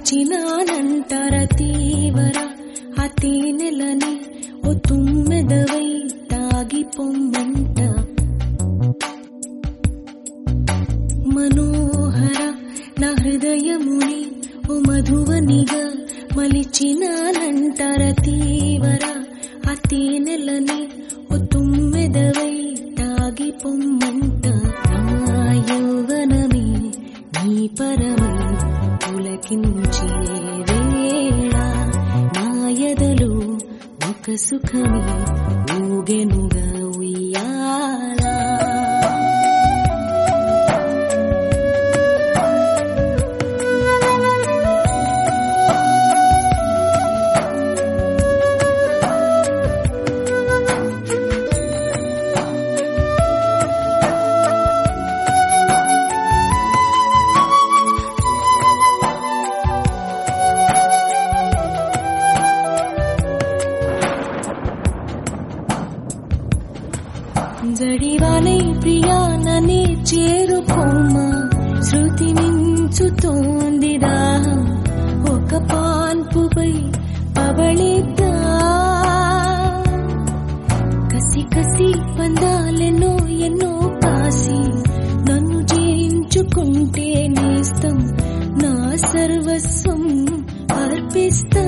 మలిచినానంటర తీవర అతి నెలని ఓ తుమ్మెదవై తాగి పొమ్మంట మనోహర నా హృదయముని ఓ మధువనిగా మలిచినానంటర తీవర అతి నెలని ఓ తుమ్మెదవై తాగి పొమ్మంట నా యౌవనమే నీ పరమై పులకించే వేళ నా ఎదలో ఒక సుఖమే ఊగెనుగా ఉయ్యాలా జడివాలై ప్రియాననే చేరుకోమా శృతి మించుతోంది దాహం ఒక పాన్పుపై పవళిద్దా కసి కసి పందాలెన్నో ఎన్నో కాసి నన్ను జయించుకుంటే నేస్తం నా సర్వస్వం అర్పిస్తా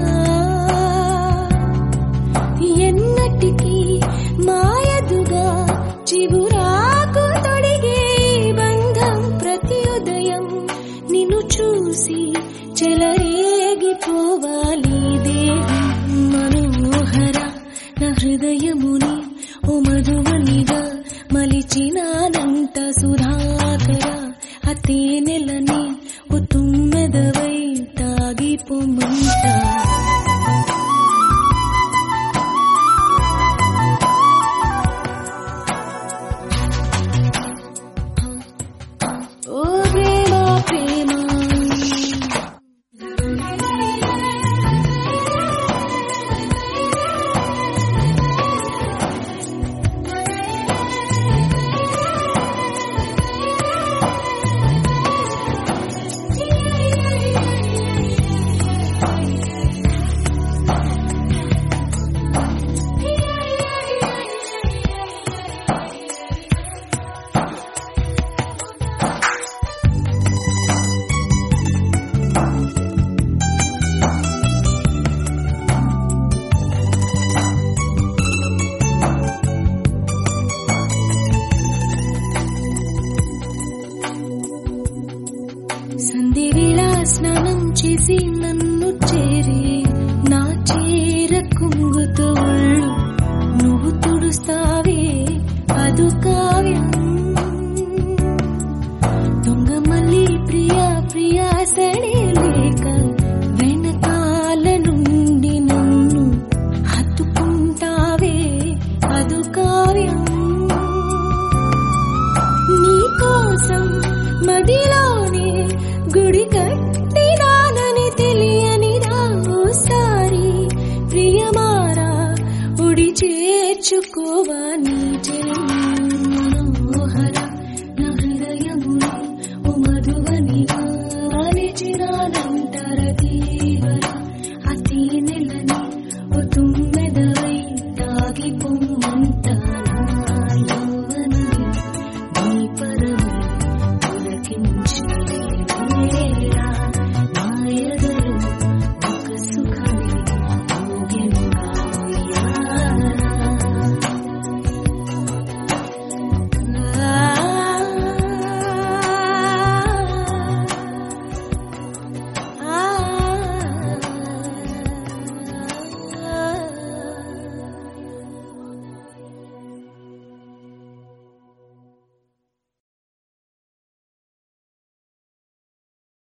ఎన్నటికీ మాయదుగా చిగురాకు తొడిగే ఈ బంధం ప్రతి ఉదయం నిన్ను చూసి చెలరేగిపోవాలి దేహం మనోహర నా హృదయముని ఓ మధువనిగా మలిచినానంత సుధాకర అతే నెలని ఓ తుమ్మెదవై తాగిపోమంటా ఓ ప్రేమ ప్రేమ సంధి వేళ స్నానం చేసి నన్ను చేరి నా చీర కుంగుతో ఒళ్ళు నువ్వు తుడుస్తావే అదు కావ్యం దొంగ మళ్ళీ ప్రియా ప్రియా సడే లేక వెనకాల నుండి నన్ను హత్తుకుంటావే అదు కావ్యం నీ కోసం మదిలోనే గుడి కట్టినానని తెలియని ఓసారి ప్రియమారా ఉడి చేర్చుకోవా